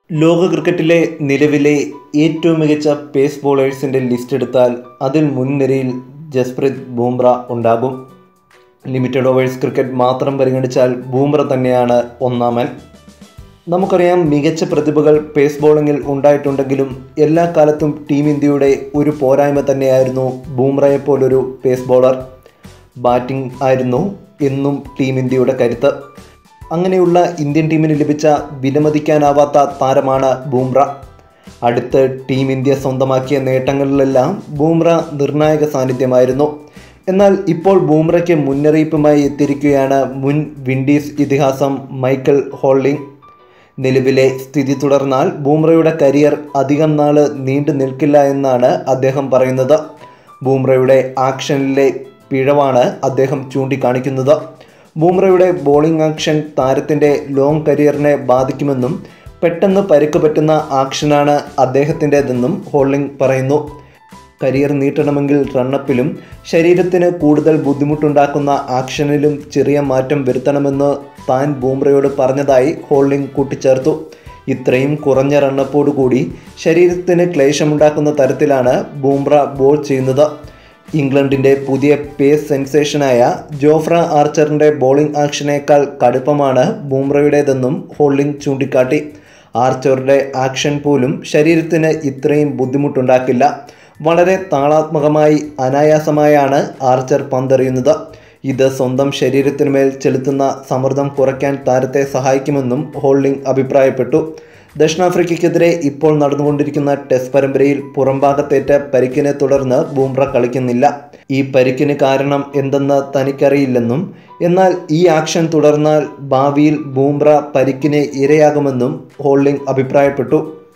ലോക ക്രിക്കറ്റിലെ നിലവിലെ ഏറ്റവും മികച്ച പേസ് ബോളേഴ്സിൻ്റെ ലിസ്റ്റ് എടുത്താൽ അതിൽ മുൻനിരയിൽ ജസ്പ്രീത് ബൂംറ ഉണ്ടാകും ലിമിറ്റഡ് ഓവേഴ്സ് ക്രിക്കറ്റ് മാത്രം പരിഗണിച്ചാൽ ബൂംറ തന്നെയാണ് ഒന്നാമൻ നമുക്കറിയാം മികച്ച പ്രതിഭകൾ പേസ് ബോളിങ്ങിൽ ഉണ്ടായിട്ടുണ്ടെങ്കിലും എല്ലാ കാലത്തും ടീം ഇന്ത്യയുടെ ഒരു പോരായ്മ തന്നെയായിരുന്നു ബൂംറയെ പോലൊരു പേസ് ബോളർ ബാറ്റിംഗ് ആയിരുന്നു എന്നും ടീം ഇന്ത്യയുടെ കരുത്ത് അങ്ങനെയുള്ള ഇന്ത്യൻ ടീമിന് ലഭിച്ച വിലമതിക്കാനാവാത്ത താരമാണ് ബൂംറ അടുത്ത് ടീം ഇന്ത്യ സ്വന്തമാക്കിയ നേട്ടങ്ങളിലെല്ലാം ബൂംറ നിർണായക സാന്നിധ്യമായിരുന്നു എന്നാൽ ഇപ്പോൾ ബൂംറയ്ക്ക് മുന്നറിയിപ്പുമായി എത്തിയിരിക്കുകയാണ് മുൻ വിൻഡീസ് ഇതിഹാസം മൈക്കൽ ഹോൾഡിംഗ് നിലവിലെ സ്ഥിതി തുടർന്നാൽ ബൂംറയുടെ കരിയർ അധികം നാൾ നീണ്ടു നിൽക്കില്ല എന്നാണ് അദ്ദേഹം പറയുന്നത് ബൂംറയുടെ ആക്ഷനിലെ പിഴവാണ് അദ്ദേഹം ചൂണ്ടിക്കാണിക്കുന്നത് ബൂംറയുടെ ബോളിംഗ് ആക്ഷൻ താരത്തിൻ്റെ ലോങ് കരിയറിനെ ബാധിക്കുമെന്നും പെട്ടെന്ന് പരിക്ക് പറ്റുന്ന ആക്ഷനാണ് അദ്ദേഹത്തിൻ്റെതെന്നും ഹോൾഡിംഗ് പറയുന്നു കരിയർ നീട്ടണമെങ്കിൽ റണ്ണപ്പിലും ശരീരത്തിന് കൂടുതൽ ബുദ്ധിമുട്ടുണ്ടാക്കുന്ന ആക്ഷനിലും ചെറിയ മാറ്റം വരുത്തണമെന്ന് താൻ ബൂംറയോട് പറഞ്ഞതായി ഹോൾഡിംഗ് കൂട്ടിച്ചേർത്തു ഇത്രയും കുറഞ്ഞ റണ്ണപ്പോടുകൂടി ശരീരത്തിന് ക്ലേശമുണ്ടാക്കുന്ന തരത്തിലാണ് ബൂംറ ബോൾ ചെയ്യുന്നത് ഇംഗ്ലണ്ടിൻ്റെ പുതിയ പേസ് സെൻസേഷനായ ജോഫ്ര ആർച്ചറിൻ്റെ ബോളിംഗ് ആക്ഷനേക്കാൾ കടുപ്പമാണ് ബൂംറയുടേതെന്നും ഹോൾഡിംഗ് ചൂണ്ടിക്കാട്ടി ആർച്ചറുടെ ആക്ഷൻ പോലും ശരീരത്തിന് ഇത്രയും ബുദ്ധിമുട്ടുണ്ടാക്കില്ല വളരെ താളാത്മകമായി അനായാസമായാണ് ആർച്ചർ പന്തെറിയുന്നത് ഇത് സ്വന്തം ശരീരത്തിനുമേൽ ചെലുത്തുന്ന സമ്മർദ്ദം കുറയ്ക്കാൻ താരത്തെ സഹായിക്കുമെന്നും ഹോൾഡിംഗ് അഭിപ്രായപ്പെട്ടു ദക്ഷിണാഫ്രിക്കയ്ക്കെതിരെ ഇപ്പോൾ നടന്നുകൊണ്ടിരിക്കുന്ന ടെസ്റ്റ് പരമ്പരയിൽ പുറംഭാഗത്തേറ്റ പരിക്കിനെ തുടർന്ന് ബൂംറ കളിക്കുന്നില്ല ഈ പരിക്കിന് കാരണം എന്തെന്ന് തനിക്കറിയില്ലെന്നും എന്നാൽ ഈ ആക്ഷൻ തുടർന്നാൽ ഭാവിയിൽ ബൂംറ പരിക്കിന് ഇരയാകുമെന്നും ഹോൾഡിംഗ് അഭിപ്രായപ്പെട്ടു